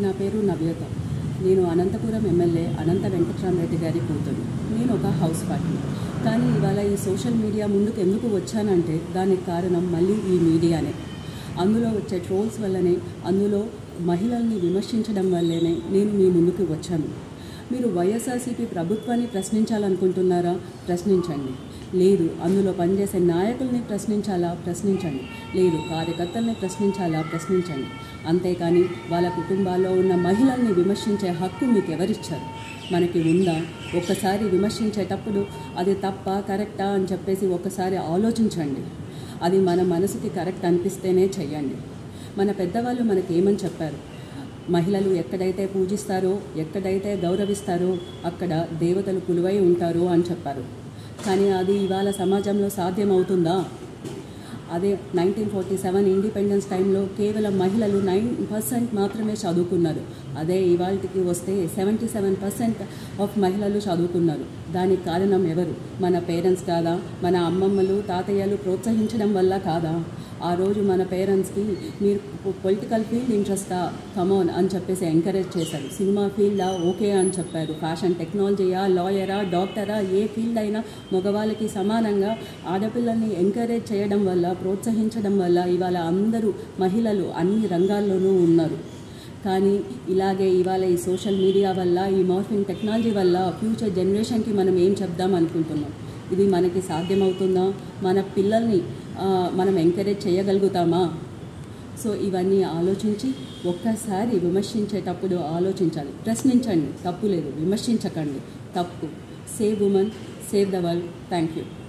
నా పేరు నవ్యత నేను అనంతపురం ఎమ్మెల్యే అనంత వెంకట్రామరెడ్డి గారి కూతురు నేను ఒక హౌస్ పార్టీ కానీ ఇవాళ ఈ సోషల్ మీడియా ముందుకు ఎందుకు వచ్చానంటే దానికి కారణం మళ్ళీ ఈ మీడియానే అందులో వచ్చే ట్రోల్స్ వల్లనే అందులో మహిళల్ని విమర్శించడం వల్లనే నేను మీ ముందుకు వచ్చాను మీరు వైఎస్ఆర్సీపీ ప్రభుత్వాన్ని ప్రశ్నించాలనుకుంటున్నారా ప్రశ్నించండి లేదు అందులో పనిచేసే నాయకుల్ని ప్రశ్నించాలా ప్రశ్నించండి లేదు కార్యకర్తల్ని ప్రశ్నించాలా ప్రశ్నించండి అంతేకాని వాళ్ళ కుటుంబాల్లో ఉన్న మహిళల్ని విమర్శించే హక్కు మీకు ఎవరిచ్చారు మనకి ఉందా ఒక్కసారి విమర్శించేటప్పుడు అది తప్ప కరెక్టా అని చెప్పేసి ఒక్కసారి ఆలోచించండి అది మన మనసుకి కరెక్ట్ అనిపిస్తేనే చెయ్యండి మన పెద్దవాళ్ళు మనకి ఏమని చెప్పారు మహిళలు ఎక్కడైతే పూజిస్తారో ఎక్కడైతే గౌరవిస్తారో అక్కడ దేవతలు కొలువై ఉంటారు అని చెప్పారు కానీ అది ఇవాళ సమాజంలో సాధ్యమవుతుందా అదే నైన్టీన్ ఫార్టీ సెవెన్ ఇండిపెండెన్స్ టైంలో కేవలం మహిళలు నైన్ పర్సెంట్ మాత్రమే చదువుకున్నారు అదే ఇవాళకి వస్తే సెవెంటీ సెవెన్ పర్సెంట్ ఆఫ్ మహిళలు చదువుకున్నారు దానికి కారణం ఎవరు మన పేరెంట్స్ కాదా మన అమ్మమ్మలు తాతయ్యలు ప్రోత్సహించడం వల్ల కాదా ఆ రోజు మన పేరెంట్స్కి మీరు పొలిటికల్ ఫీల్డ్ ఇంట్రెస్టా కమోన్ అని చెప్పేసి ఎంకరేజ్ చేశారు సినిమా ఫీల్డా ఓకే అని చెప్పారు ఫ్యాషన్ టెక్నాలజీయా లాయరా డాక్టరా ఏ ఫీల్డ్ అయినా మగవాళ్ళకి సమానంగా ఆడపిల్లల్ని ఎంకరేజ్ చేయడం వల్ల ప్రోత్సహించడం వల్ల ఇవాళ అందరూ మహిళలు అన్ని రంగాల్లోనూ ఉన్నారు కానీ ఇలాగే ఇవాళ ఈ సోషల్ మీడియా వల్ల ఈ మార్ఫింగ్ టెక్నాలజీ వల్ల ఫ్యూచర్ జనరేషన్కి మనం ఏం చెప్దాం అనుకుంటున్నాం ఇది మనకి సాధ్యమవుతుందా మన పిల్లల్ని ఆ, మనం ఎంకరేజ్ చేయగలుగుతామా సో ఇవన్నీ ఆలోచించి ఒక్కసారి విమర్శించేటప్పుడు ఆలోచించాలి ప్రశ్నించండి తప్పు లేదు విమర్శించకండి తప్పు save women save the world thank you